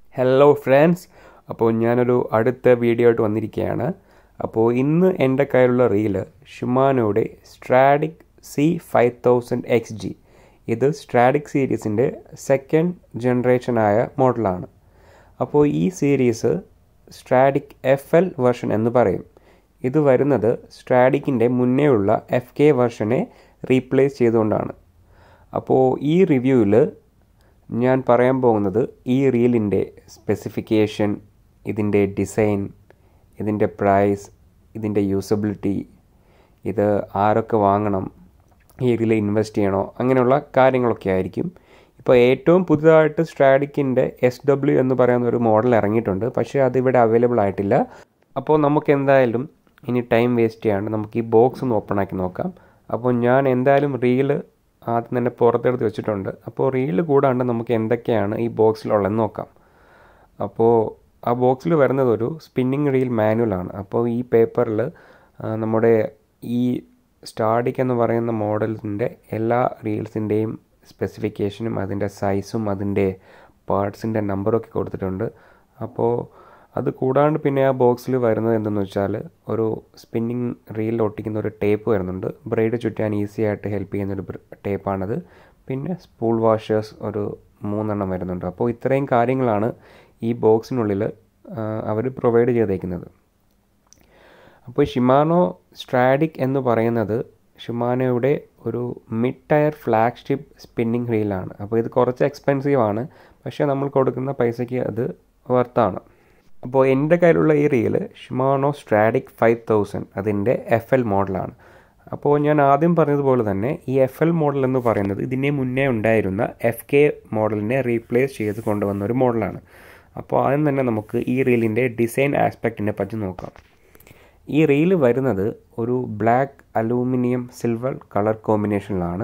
hello friends അപ്പോൾ ഞാനൊരു അടുത്ത വീഡിയോ ആയിട്ട് വന്നിരിക്കുകയാണ് അപ്പോൾ ഇന്ന് എൻ്റെ കയ്യിലുള്ള റീല് ഷിമാനോയുടെ Stradic C five thousand X G ഇത് സ്ട്രാഡിക് സീരീസിൻ്റെ സെക്കൻഡ് ജനറേഷനായ മോഡലാണ് അപ്പോൾ ഈ series Stradic F L version എന്ന് പറയും ഇത് വരുന്നത് സ്ട്രാഡിക്കിൻ്റെ മുന്നേ ഉള്ള എഫ് കെ വെർഷനെ റീപ്ലേസ് ചെയ്തുകൊണ്ടാണ് അപ്പോൾ ഈ റിവ്യൂവിൽ ഞാൻ പറയാൻ പോകുന്നത് ഈ റീലിൻ്റെ സ്പെസിഫിക്കേഷൻ ഇതിൻ്റെ ഡിസൈൻ ഇതിൻ്റെ പ്രൈസ് ഇതിൻ്റെ യൂസബിലിറ്റി ഇത് ആരൊക്കെ വാങ്ങണം ഈ റീൽ ഇൻവെസ്റ്റ് ചെയ്യണോ അങ്ങനെയുള്ള കാര്യങ്ങളൊക്കെ ആയിരിക്കും ഇപ്പോൾ ഏറ്റവും പുതുതായിട്ട് സ്ട്രാഡിക്കിൻ്റെ എസ് ഡബ്ല്യു എന്ന് പറയുന്ന ഒരു മോഡൽ ഇറങ്ങിയിട്ടുണ്ട് പക്ഷേ അതിവിടെ അവൈലബിൾ ആയിട്ടില്ല അപ്പോൾ നമുക്ക് എന്തായാലും ഇനി ടൈം വേസ്റ്റ് ചെയ്യാണ്ട് നമുക്ക് ഈ ബോക്സ് ഒന്ന് ഓപ്പൺ ആക്കി നോക്കാം അപ്പോൾ ഞാൻ എന്തായാലും റീല് ആദ്യം തന്നെ പുറത്തെടുത്ത് വെച്ചിട്ടുണ്ട് അപ്പോൾ റീല് കൂടാണ്ട് നമുക്ക് എന്തൊക്കെയാണ് ഈ ബോക്സിലുള്ളതെന്ന് നോക്കാം അപ്പോൾ ആ ബോക്സിൽ വരുന്നത് ഒരു സ്പിന്നിങ് റീൽ മാനുവലാണ് അപ്പോൾ ഈ പേപ്പറിൽ നമ്മുടെ ഈ സ്റ്റാഡിക് എന്ന് പറയുന്ന മോഡലിൻ്റെ എല്ലാ റീൽസിൻ്റെയും സ്പെസിഫിക്കേഷനും അതിൻ്റെ സൈസും അതിൻ്റെ പാർട്സിൻ്റെ നമ്പറൊക്കെ കൊടുത്തിട്ടുണ്ട് അപ്പോൾ അത് കൂടാണ്ട് പിന്നെ ആ ബോക്സിൽ വരുന്നത് എന്തെന്ന് വെച്ചാൽ ഒരു സ്പിന്നിങ് റീലിൽ ഒട്ടിക്കുന്ന ഒരു ടേപ്പ് വരുന്നുണ്ട് ബ്രൈഡ് ചുറ്റാൻ ഈസി ആയിട്ട് ഹെൽപ്പ് ചെയ്യുന്ന ഒരു ടേപ്പാണത് പിന്നെ സ്പൂൾ വാഷേഴ്സ് ഒരു മൂന്നെണ്ണം വരുന്നുണ്ട് അപ്പോൾ ഇത്രയും കാര്യങ്ങളാണ് ഈ ബോക്സിനുള്ളിൽ അവർ പ്രൊവൈഡ് ചെയ്തേക്കുന്നത് അപ്പോൾ ഷിമാനോ സ്ട്രാഡിക് എന്ന് പറയുന്നത് ഷിമാനോയുടെ ഒരു മിഡ് ടയർ ഫ്ലാഗ്ഷിപ്പ് സ്പിന്നിങ് റീലാണ് അപ്പോൾ ഇത് കുറച്ച് എക്സ്പെൻസീവ് ആണ് പക്ഷേ നമ്മൾ കൊടുക്കുന്ന പൈസയ്ക്ക് അത് വർത്താണ് അപ്പോൾ എൻ്റെ കയ്യിലുള്ള ഈ reel Shimano Stradic five thousand അതിൻ്റെ എഫ് എൽ മോഡലാണ് അപ്പോൾ ഞാൻ ആദ്യം പറഞ്ഞതുപോലെ തന്നെ ഈ എഫ് എൽ മോഡൽ എന്ന് പറയുന്നത് ഇതിനെ മുന്നേ ഉണ്ടായിരുന്ന എഫ് കെ മോഡലിനെ റീപ്ലേസ് ചെയ്ത് കൊണ്ടുവന്ന ഒരു മോഡലാണ് അപ്പോൾ ആദ്യം തന്നെ നമുക്ക് ഈ റീലിൻ്റെ ഡിസൈൻ ആസ്പെക്റ്റിനെ പറ്റി നോക്കാം ഈ റീല് വരുന്നത് ഒരു ബ്ലാക്ക് അലൂമിനിയം സിൽവർ കളർ കോമ്പിനേഷനിലാണ്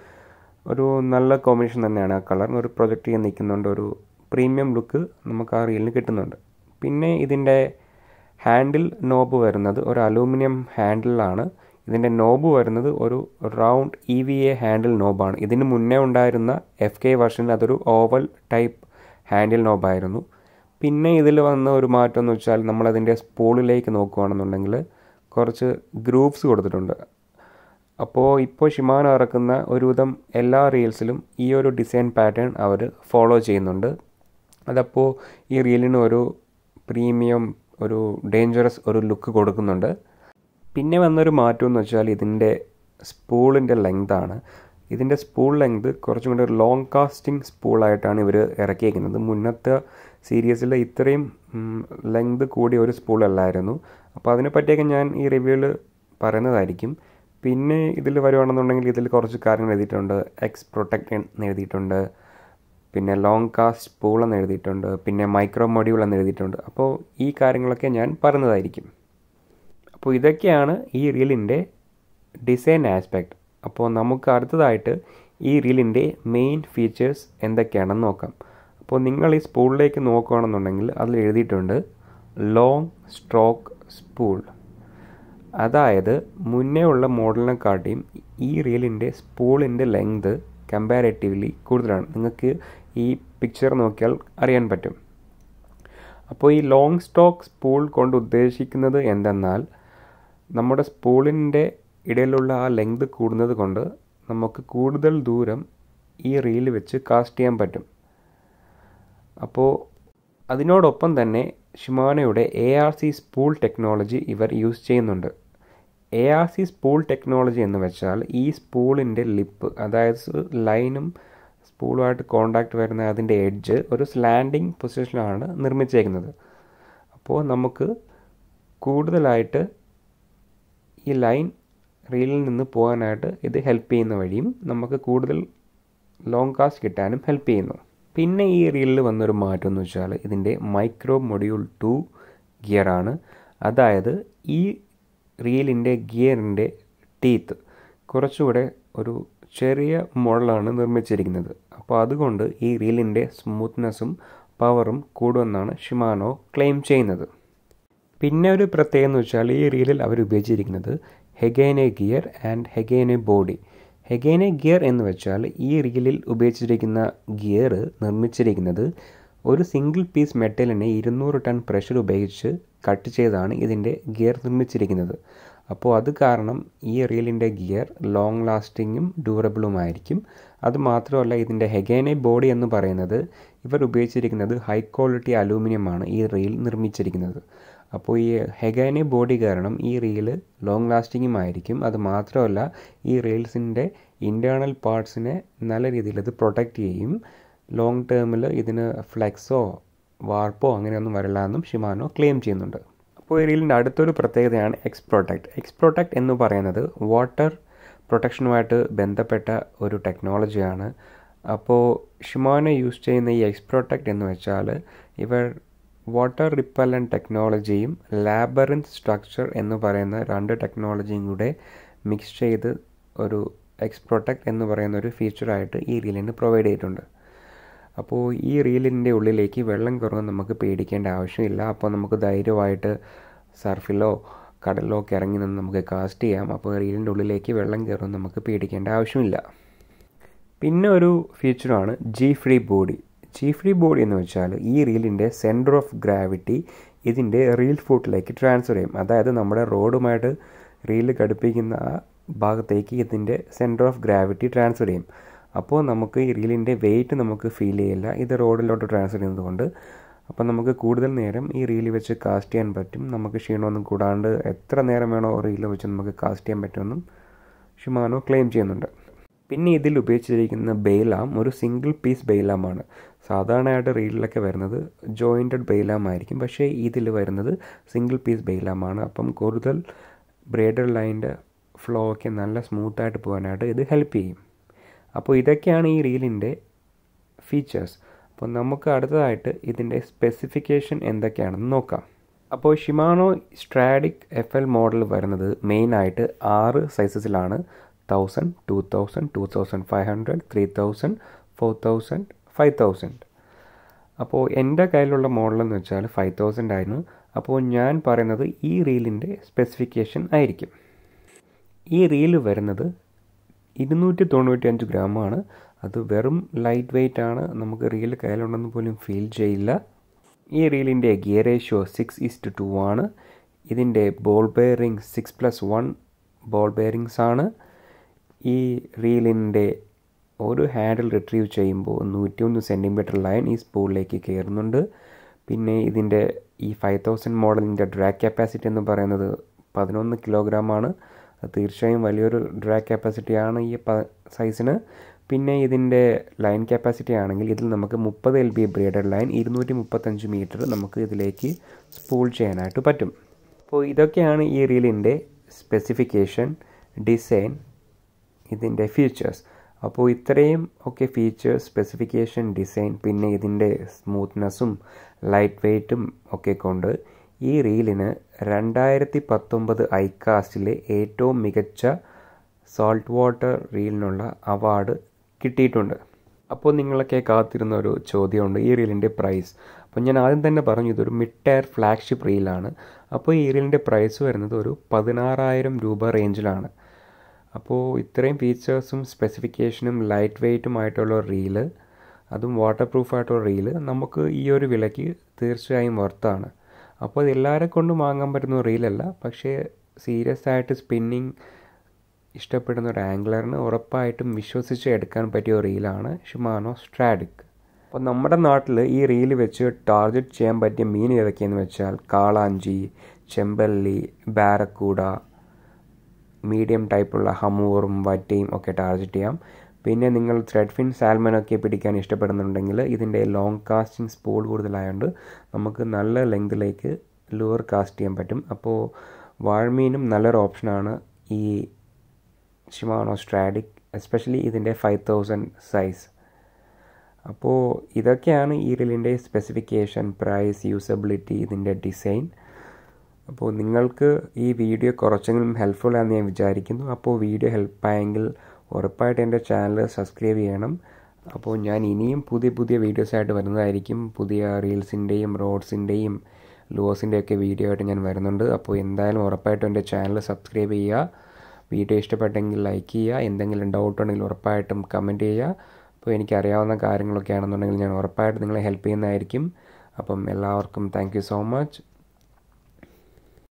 ഒരു നല്ല കോമ്പിനേഷൻ തന്നെയാണ് ആ കളർ ഒരു പ്രൊജക്റ്റ് ചെയ്യാൻ നിൽക്കുന്നുണ്ട് ഒരു പ്രീമിയം ലുക്ക് നമുക്ക് ആ റീലിന് കിട്ടുന്നുണ്ട് പിന്നെ ഇതിൻ്റെ ഹാൻഡിൽ നോബ് വരുന്നത് ഒരു അലൂമിനിയം ഹാൻഡിലാണ് ഇതിൻ്റെ നോബ് വരുന്നത് ഒരു round E V A handle നോബാണ് ഇതിന് മുന്നേ ഉണ്ടായിരുന്ന എഫ് കെ വെർഷനിൽ അതൊരു ഓവൽ ടൈപ്പ് ഹാൻഡിൽ നോബായിരുന്നു പിന്നെ ഇതിൽ വന്ന ഒരു മാറ്റം എന്ന് വെച്ചാൽ നമ്മളതിൻ്റെ സ്പൂളിലേക്ക് നോക്കുകയാണെന്നുണ്ടെങ്കിൽ കുറച്ച് ഗ്രൂപ്പ്സ് കൊടുത്തിട്ടുണ്ട് അപ്പോൾ ഇപ്പോൾ ഷിമാനോ ഇറക്കുന്ന ഒരുവിധം എല്ലാ റീൽസിലും ഈ ഒരു ഡിസൈൻ പാറ്റേൺ അവർ ഫോളോ ചെയ്യുന്നുണ്ട് അതപ്പോൾ ഈ റീലിന് ഒരു പ്രീമിയം ഒരു ഡേഞ്ചറസ് ഒരു ലുക്ക് കൊടുക്കുന്നുണ്ട് പിന്നെ വന്നൊരു മാറ്റം എന്ന് വെച്ചാൽ ഇതിൻ്റെ സ്പൂളിൻ്റെ ലെങ്താണ് ഇതിൻ്റെ സ്പൂൾ ലെങ്ത് കുറച്ചും കൂടി ഒരു ലോങ് കാസ്റ്റിംഗ് സ്പൂളായിട്ടാണ് ഇവർ ഇറക്കിയിരിക്കുന്നത് മുന്നത്തെ സീരീസിൽ ഇത്രയും ലെങ്ത് കൂടിയ ഒരു സ്പൂളല്ലായിരുന്നു അപ്പോൾ അതിനെപ്പറ്റിയൊക്കെ ഞാൻ ഈ റിവ്യൂവിൽ പറയുന്നതായിരിക്കും പിന്നെ ഇതിൽ വരുവാണെന്നുണ്ടെങ്കിൽ ഇതിൽ കുറച്ച് കാര്യങ്ങൾ എഴുതിയിട്ടുണ്ട് എക്സ് പ്രൊട്ടക്റ്റ് എന്ന് എഴുതിയിട്ടുണ്ട് പിന്നെ ലോങ് കാസ്റ്റ് സ്പൂൾ എന്ന് എഴുതിയിട്ടുണ്ട് പിന്നെ മൈക്രോ മൊഡ്യൂൾ എന്ന് എഴുതിയിട്ടുണ്ട് അപ്പോൾ ഈ കാര്യങ്ങളൊക്കെ ഞാൻ പറയുന്നതായിരിക്കും അപ്പോൾ ഇതൊക്കെയാണ് ഈ റീലിൻ്റെ ഡിസൈൻ ആസ്പെക്റ്റ് അപ്പോൾ നമുക്ക് അടുത്തതായിട്ട് ഈ റീലിൻ്റെ മെയിൻ ഫീച്ചേഴ്സ് എന്തൊക്കെയാണെന്ന് നോക്കാം അപ്പോൾ നിങ്ങൾ ഈ സ്പൂളിലേക്ക് നോക്കുകയാണെന്നുണ്ടെങ്കിൽ അതിൽ എഴുതിയിട്ടുണ്ട് ലോങ് സ്ട്രോക്ക് സ്പൂൾ അതായത് മുന്നേ ഉള്ള മോഡലിനെക്കാട്ടിയും ഈ റീലിൻ്റെ സ്പൂളിൻ്റെ ലെങ്ത് കമ്പാരറ്റീവ്ലി കൂടുതലാണ് നിങ്ങൾക്ക് ഈ പിക്ചർ നോക്കിയാൽ അറിയാൻ പറ്റും അപ്പോൾ ഈ ലോങ് സ്റ്റോക്ക് സ്പൂൾ കൊണ്ട് ഉദ്ദേശിക്കുന്നത് എന്തെന്നാൽ നമ്മുടെ സ്പൂളിൻ്റെ ഇടയിലുള്ള ആ ലെങ്ത് കൂടുന്നത് കൊണ്ട് നമുക്ക് കൂടുതൽ ദൂരം ഈ റീൽ വെച്ച് കാസ്റ്റ് ചെയ്യാൻ പറ്റും അപ്പോൾ അതിനോടൊപ്പം തന്നെ ഷിമാനയുടെ A R C spool technology ഇവർ യൂസ് ചെയ്യുന്നുണ്ട് A R C spool technology എന്ന് വെച്ചാൽ ഈ സ്പൂളിൻ്റെ ലിപ്പ് അതായത് ലൈനും സ്പൂളുമായിട്ട് കോണ്ടാക്ട് വരുന്ന അതിൻ്റെ എഡ്ജ് ഒരു സ്ലാൻഡിങ് പൊസിഷനിലാണ് നിർമ്മിച്ചേക്കുന്നത് അപ്പോൾ നമുക്ക് കൂടുതലായിട്ട് ഈ ലൈൻ റീലിൽ നിന്ന് പോകാനായിട്ട് ഇത് ഹെൽപ്പ് ചെയ്യുന്ന വഴിയും നമുക്ക് കൂടുതൽ ലോങ് കാസ്റ്റ് കിട്ടാനും ഹെൽപ്പ് ചെയ്യുന്നു പിന്നെ ഈ റീലിൽ വന്നൊരു മാറ്റം എന്ന് വെച്ചാൽ ഇതിൻ്റെ മൈക്രോ മൊഡ്യൂൾ ടു ഗിയറാണ് അതായത് ഈ റീലിൻ്റെ ഗിയറിൻ്റെ ടീത്ത് കുറച്ചുകൂടെ ഒരു ചെറിയ മോഡലാണ് നിർമ്മിച്ചിരിക്കുന്നത് അപ്പോൾ അതുകൊണ്ട് ഈ റീലിൻ്റെ സ്മൂത്ത്നെസ്സും പവറും കൂടുമെന്നാണ് ഷിമാനോ ക്ലെയിം ചെയ്യുന്നത് പിന്നെ ഒരു പ്രത്യേകത എന്ന് വെച്ചാൽ ഈ റീലിൽ അവർ ഉപയോഗിച്ചിരിക്കുന്നത് Hagane gear and Hagane body Hagane gear എന്ന് വെച്ചാൽ ഈ റീലിൽ ഉപയോഗിച്ചിരിക്കുന്ന ഗിയർ നിർമ്മിച്ചിരിക്കുന്നത് ഒരു സിംഗിൾ പീസ് മെറ്റലിനെ ഇരുന്നൂറ് ടൺ പ്രഷർ ഉപയോഗിച്ച് കട്ട് ചെയ്താണ് ഇതിൻ്റെ ഗിയർ നിർമ്മിച്ചിരിക്കുന്നത് അപ്പോൾ അത് കാരണം ഈ റീലിൻ്റെ ഗിയർ ലോങ് ലാസ്റ്റിങ്ങും ഡ്യൂറബിളുമായിരിക്കും അത് മാത്രമല്ല ഇതിൻ്റെ ഹെഗേനെ ബോഡി എന്ന് പറയുന്നത് ഇവർ ഉപയോഗിച്ചിരിക്കുന്നത് ഹൈ ക്വാളിറ്റി അലൂമിനിയമാണ് ഈ റീൽ നിർമ്മിച്ചിരിക്കുന്നത് അപ്പോൾ ഈ ഹെഗാനെ ബോഡി കാരണം ഈ റീല് ലോങ് ലാസ്റ്റിങ്ങും ആയിരിക്കും അത് മാത്രമല്ല ഈ റീൽസിൻ്റെ ഇൻറ്റേർണൽ പാർട്സിനെ നല്ല രീതിയിൽ ഇത് പ്രൊട്ടക്റ്റ് ചെയ്യും ലോങ് ടേമിൽ ഇതിന് ഫ്ലെക്സോ വാർപ്പോ അങ്ങനെയൊന്നും വരില്ല എന്നും ഷിമാനോ ക്ലെയിം ചെയ്യുന്നുണ്ട് അപ്പോൾ ഈ റീലിൻ്റെ അടുത്തൊരു പ്രത്യേകതയാണ് എക്സ് പ്രൊട്ടക്ട് എക്സ് പ്രൊട്ടക്ട് എന്ന് പറയുന്നത് വാട്ടർ പ്രൊട്ടക്ഷനുമായിട്ട് ബന്ധപ്പെട്ട ഒരു ടെക്നോളജിയാണ് അപ്പോൾ ഷിമാനോ യൂസ് ചെയ്യുന്ന ഈ എക്സ് പ്രൊട്ടക്ട് എന്ന് വെച്ചാൽ ഇവർ വാട്ടർ റിപ്പല്ലൻ ടെക്നോളജിയും ലാബറിൻസ് സ്ട്രക്ചർ എന്ന് പറയുന്ന രണ്ട് ടെക്നോളജിയും കൂടെ മിക്സ് ചെയ്ത് ഒരു എക്സ് പ്രൊട്ടക്ട് എന്ന് പറയുന്ന ഒരു ഫീച്ചറായിട്ട് ഈ റീലിന് പ്രൊവൈഡ് ചെയ്തിട്ടുണ്ട് അപ്പോൾ ഈ റീലിൻ്റെ ഉള്ളിലേക്ക് വെള്ളം കുറവ് നമുക്ക് പേടിക്കേണ്ട ആവശ്യമില്ല അപ്പോൾ നമുക്ക് ധൈര്യമായിട്ട് സർഫിലോ കടലിലോ ഒക്കെ ഇറങ്ങി നിന്ന് നമുക്ക് കാസ്റ്റ് ചെയ്യാം അപ്പോൾ റീലിൻ്റെ ഉള്ളിലേക്ക് വെള്ളം കയറും നമുക്ക് പേടിക്കേണ്ട ആവശ്യമില്ല പിന്നെ ഒരു ഫീച്ചറാണ് G free body G free body എന്ന് വെച്ചാൽ ഈ റീലിൻ്റെ സെൻറ്റർ ഓഫ് ഗ്രാവിറ്റി ഇതിൻ്റെ റീൽ ഫുട്ടിലേക്ക് ട്രാൻസ്ഫർ ചെയ്യും അതായത് നമ്മുടെ റോഡുമായിട്ട് റീല് ഘടിപ്പിക്കുന്ന ആ ഭാഗത്തേക്ക് ഇതിൻ്റെ സെൻറ്റർ ഓഫ് ഗ്രാവിറ്റി ട്രാൻസ്ഫർ ചെയ്യും അപ്പോൾ നമുക്ക് ഈ റീലിൻ്റെ വെയിറ്റ് നമുക്ക് ഫീൽ ചെയ്യില്ല ഇത് റോഡിലോട്ട് ട്രാൻസ്ഫർ ചെയ്യുന്നതുകൊണ്ട് അപ്പോൾ നമുക്ക് കൂടുതൽ നേരം ഈ റീല് വെച്ച് കാസ്റ്റ് ചെയ്യാൻ പറ്റും നമുക്ക് ക്ഷീണമൊന്നും കൂടാണ്ട് എത്ര നേരം വേണോ റീല് വെച്ച് നമുക്ക് കാസ്റ്റ് ചെയ്യാൻ പറ്റുമെന്നും ഷിമാനോ ക്ലെയിം ചെയ്യുന്നുണ്ട് പിന്നെ ഇതിൽ ഉപയോഗിച്ചിരിക്കുന്ന ബെയിലാം ഒരു സിംഗിൾ പീസ് ബെയിലാമാണ് സാധാരണയായിട്ട് റീലിലൊക്കെ വരുന്നത് ജോയിൻറ്റഡ് ബെയിലാം ആയിരിക്കും പക്ഷേ ഇതിൽ വരുന്നത് സിംഗിൾ പീസ് ബെയിലാമാണ് അപ്പം കൂടുതൽ ബ്രേഡർ ലൈൻ്റെ ഫ്ലോ ഒക്കെ നല്ല സ്മൂത്തായിട്ട് പോകാനായിട്ട് ഇത് ഹെൽപ്പ് ചെയ്യും അപ്പോൾ ഇതൊക്കെയാണ് ഈ റീലിൻ്റെ ഫീച്ചേഴ്സ് അപ്പോൾ നമുക്ക് അടുത്തതായിട്ട് ഇതിൻ്റെ സ്പെസിഫിക്കേഷൻ എന്തൊക്കെയാണെന്ന് നോക്കാം അപ്പോൾ Shimano Stradic F L model വരുന്നത് മെയിനായിട്ട് ആറ് സൈസസിലാണ് thousand two thousand two thousand five hundred three thousand four thousand five thousand അപ്പോൾ എൻ്റെ കയ്യിലുള്ള മോഡൽ എന്ന് വെച്ചാൽ ഫൈവ് തൗസൻഡ് ആയിരുന്നു അപ്പോൾ ഞാൻ പറയുന്നത് ഈ റീലിൻ്റെ സ്പെസിഫിക്കേഷൻ ആയിരിക്കും ഈ റീല് വരുന്നത് ഇരുന്നൂറ്റി തൊണ്ണൂറ്റി അഞ്ച് ഗ്രാമാണ് അത് വെറും ലൈറ്റ് വെയ്റ്റ് ആണ് നമുക്ക് റീൽ കയ്യിലുണ്ടെന്ന് പോലും ഫീൽ ചെയ്യില്ല ഈ റീലിൻ്റെ gear ratio six east two ആണ് ഇതിൻ്റെ ball bearing six plus one ball bearings ആണ് ഈ റീലിൻ്റെ ഒരു ഹാൻഡിൽ റിട്രീവ് ചെയ്യുമ്പോൾ നൂറ്റിയൊന്ന് സെൻറ്റിമീറ്റർ ലൈൻ ഈ സ്പൂളിലേക്ക് കയറുന്നുണ്ട് പിന്നെ ഇതിൻ്റെ ഈ ഫൈവ് തൗസൻഡ് മോഡലിൻ്റെ ഡ്രാഗ് കപ്പാസിറ്റി എന്ന് പറയുന്നത് പതിനൊന്ന് കിലോഗ്രാമാണ് അത് തീർച്ചയായും വലിയൊരു ഡ്രാഗ് കപ്പാസിറ്റിയാണ് ഈ സൈസിന് പിന്നെ ഇതിൻ്റെ ലൈൻ കപ്പാസിറ്റി ആണെങ്കിൽ ഇതിൽ നമുക്ക് മുപ്പത് എൽ ബി ബ്രേഡഡ് ലൈൻ ഇരുന്നൂറ്റി മുപ്പത്തഞ്ച് മീറ്റർ നമുക്ക് ഇതിലേക്ക് സ്പൂൾ ചെയ്യാനായിട്ട് പറ്റും അപ്പോൾ ഇതൊക്കെയാണ് ഈ റീലിൻ്റെ സ്പെസിഫിക്കേഷൻ ഡിസൈൻ ഇതിൻ്റെ ഫീച്ചേഴ്സ് അപ്പോൾ ഇത്രയും ഒക്കെ ഫീച്ചേഴ്സ് സ്പെസിഫിക്കേഷൻ ഡിസൈൻ പിന്നെ ഇതിൻ്റെ സ്മൂത്ത്നെസ്സും ലൈറ്റ് വെയ്റ്റും ഒക്കെ കൊണ്ട് ഈ റീലിന് രണ്ടായിരത്തി പത്തൊമ്പത് ഐകാസ്റ്റിലെ ഏറ്റവും മികച്ച സോൾട്ട് വാട്ടർ റീലിനുള്ള അവാർഡ് കിട്ടിയിട്ടുണ്ട് അപ്പോൾ നിങ്ങളൊക്കെ കാത്തിരുന്ന ഒരു ചോദ്യമുണ്ട് ഈ റീലിൻ്റെ പ്രൈസ് അപ്പോൾ ഞാൻ ആദ്യം തന്നെ പറഞ്ഞു ഇതൊരു മിഡ് ടയർ ഫ്ലാഗ്ഷിപ്പ് റീലാണ് അപ്പോൾ ഈ റീലിൻ്റെ പ്രൈസ് വരുന്നത് ഒരു പതിനാറായിരം രൂപ റേഞ്ചിലാണ് അപ്പോൾ ഇത്രയും ഫീച്ചേഴ്സും സ്പെസിഫിക്കേഷനും ലൈറ്റ് വെയ്റ്റുമായിട്ടുള്ള റീല് അതും വാട്ടർ പ്രൂഫായിട്ടുള്ള റീല് നമുക്ക് ഈ ഒരു വിലയ്ക്ക് തീർച്ചയായും വർത്താണ് അപ്പോൾ അത് എല്ലാവരെ കൊണ്ടും വാങ്ങാൻ പറ്റുന്ന റീലല്ല പക്ഷേ സീരിയസ് ആയിട്ട് സ്പിന്നിങ് ഇഷ്ടപ്പെടുന്ന ഒരു ആംഗ്ലറിന് ഉറപ്പായിട്ടും വിശ്വസിച്ച് എടുക്കാൻ പറ്റിയ റീലാണ് ഷിമാനോ സ്ട്രാഡിക് അപ്പോൾ നമ്മുടെ നാട്ടിൽ ഈ റീല് വെച്ച് ടാർഗറ്റ് ചെയ്യാൻ പറ്റിയ മീൻ ഏതൊക്കെയെന്ന് വെച്ചാൽ കാളാഞ്ചി ചെമ്പല്ലി ബാരക്കൂട മീഡിയം ടൈപ്പുള്ള ഹമൂറും വറ്റയും ഒക്കെ ടാർഗറ്റ് ചെയ്യാം പിന്നെ നിങ്ങൾ ത്രെഡ് ഫിൻ സാൽമനൊക്കെ പിടിക്കാൻ ഇഷ്ടപ്പെടുന്നുണ്ടെങ്കിൽ ഇതിൻ്റെ ലോങ് കാസ്റ്റിംഗ് സ്പൂൾ കൂടുതലായതുകൊണ്ട് നമുക്ക് നല്ല ലെങ്തിലേക്ക് ലൂർ കാസ്റ്റ് ചെയ്യാൻ പറ്റും അപ്പോൾ വാഴ്മീനും നല്ലൊരു ഓപ്ഷനാണ് ഈ ഷിമാനോ സ്ട്രാഡിക് എസ്പെഷ്യലി ഇതിൻ്റെ ഫൈവ് തൗസൻഡ് സൈസ് അപ്പോൾ ഇതൊക്കെയാണ് ഈ റീലിൻ്റെ സ്പെസിഫിക്കേഷൻ പ്രൈസ് യൂസബിലിറ്റി ഇതിൻ്റെ ഡിസൈൻ അപ്പോൾ നിങ്ങൾക്ക് ഈ വീഡിയോ കുറച്ചെങ്കിലും ഹെൽപ്ഫുൾ ആണെന്ന് ഞാൻ വിചാരിക്കുന്നു അപ്പോൾ വീഡിയോ ഹെൽപ്പായെങ്കിൽ ഉറപ്പായിട്ട് എൻ്റെ ചാനൽ സബ്സ്ക്രൈബ് ചെയ്യണം അപ്പോൾ ഞാൻ ഇനിയും പുതിയ പുതിയ വീഡിയോസായിട്ട് വരുന്നതായിരിക്കും പുതിയ റീൽസിൻ്റെയും റോഡ്സിൻ്റെയും ലോസിൻ്റെയൊക്കെ വീഡിയോ ആയിട്ട് ഞാൻ വരുന്നുണ്ട് അപ്പോൾ എന്തായാലും ഉറപ്പായിട്ടും എൻ്റെ ചാനൽ സബ്സ്ക്രൈബ് ചെയ്യുക വീഡിയോ ഇഷ്ടപ്പെട്ടെങ്കിൽ ലൈക്ക് ചെയ്യുക എന്തെങ്കിലും ഡൗട്ട് ഉണ്ടെങ്കിൽ ഉറപ്പായിട്ടും കമൻറ്റ് ചെയ്യുക അപ്പോൾ എനിക്കറിയാവുന്ന കാര്യങ്ങളൊക്കെ ആണെന്നുണ്ടെങ്കിൽ ഞാൻ ഉറപ്പായിട്ട് നിങ്ങളെ ഹെൽപ്പ് ചെയ്യുന്നതായിരിക്കും അപ്പം എല്ലാവർക്കും താങ്ക് യു സോ മച്ച്